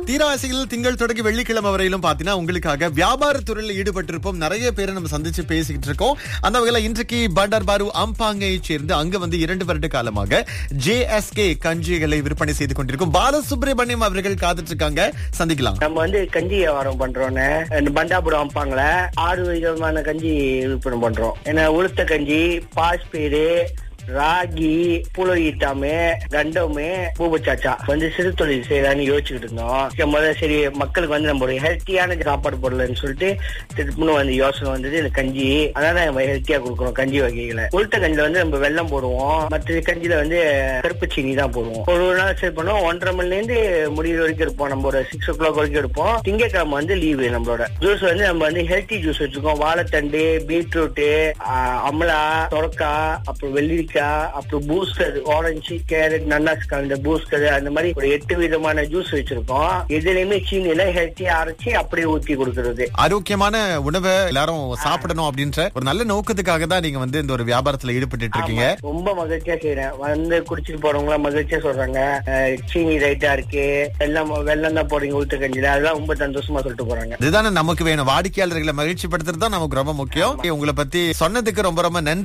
தீராசியில் திங்கள் தொடங்கி வெள்ளிக்கிழமை வரையிலும் பாத்தீங்கன்னா உங்களுக்காக வியாபார துறையில் ஈடுபட்டிருப்போம் நிறைய பேரை நம்ம சந்திச்சு பேசிக்கிட்டு இருக்கோம் அந்த வகையில இன்றைக்கு பண்டர் பாரு அம்பாங்கை சேர்ந்து அங்க வந்து இரண்டு வருட காலமாக ஜேஎஸ்கே கஞ்சிகளை விற்பனை செய்து கொண்டிருக்கும் பாலசுப்ரமணியம் அவர்கள் காத்துட்டு இருக்காங்க சந்திக்கலாம் நம்ம வந்து கஞ்சி வியாபாரம் பண்றோன்னு இந்த பண்டாபுரம் வைப்பாங்கள ஆறு விதமான கஞ்சி விற்பனை பண்றோம் ஏன்னா உளுத்த கஞ்சி பாஸ்பீடு ராகி புலோயிட்டாமு கண்டமு பூபச்சாச்சா வந்து சிறு தொழில் செய்யலாம்னு யோசிச்சுக்கிட்டு இருந்தோம் சரி, முதல்ல சரி மக்களுக்கு வந்து நம்ம ஒரு ஹெல்த்தியான சாப்பாடு பொருள்னு சொல்லிட்டு திருப்பி வந்து யோசனை வந்தது இந்த கஞ்சி அதான் நம்ம ஹெல்த்தியா கொடுக்குறோம் கஞ்சி வகைகளை உளுத்த கஞ்சில வந்து நம்ம வெல்லம் போடுவோம் மற்ற கஞ்சில வந்து கருப்பு சீனி தான் போடுவோம் ஒரு ஒரு நாள் சரி பண்ணுவோம் ஒன்றரை மணில இருந்து முடிகிற வரைக்கும் இருப்போம் நம்ம ஒரு சிக்ஸ் ஓ கிளாக் வரைக்கும் இருப்போம் திங்கக்கிழமை வந்து லீவு நம்மளோட ஜூஸ் வந்து நம்ம வந்து ஹெல்த்தி ஜூஸ் வச்சிருக்கோம் வாழைத்தண்டு பீட்ரூட்டு அமலா சொரக்கா அப்புறம் வெள்ளரிக்காய் அப்புறம் பூஸ்டர் ஆரஞ்சு கேரட் நன்னாஸ் கலந்த பூஸ்டர் அந்த மாதிரி ஒரு எட்டு விதமான ஜூஸ் வச்சிருக்கோம் எதுலயுமே சீனில ஹெல்த்தியா அரைச்சி அப்படியே ஊத்தி கொடுக்கறது ஆரோக்கியமான உணவை எல்லாரும் சாப்பிடணும் அப்படின்ற ஒரு நல்ல நோக்கத்துக்காக தான் நீங்க வந்து இந்த ஒரு வியாபாரத்துல ஈடுபட்டு இருக்கீங்க ஆமா, ரொம்ப மகிழ்ச்சியா செய்யறேன் வந்து குடிச்சிட்டு போறவங்க மகிழ்ச்சியா சொல்றாங்க அஹ், சீனி ரைட்டா இருக்கு எல்லாம் வெள்ளம் தான் போடுறீங்க ஊத்து கஞ்சில அதெல்லாம் ரொம்ப சந்தோஷமா சொல்லிட்டு போறாங்க இதுதானே நமக்கு வேணும் வாடிக்கையாளர்களை மகிழ்ச்சி படுத்துறது தான் நமக்கு ரொம்ப முக்கியம் உங்களை பத்தி சொன்னதுக்கு ரொம்ப ரொம்ப நன்றி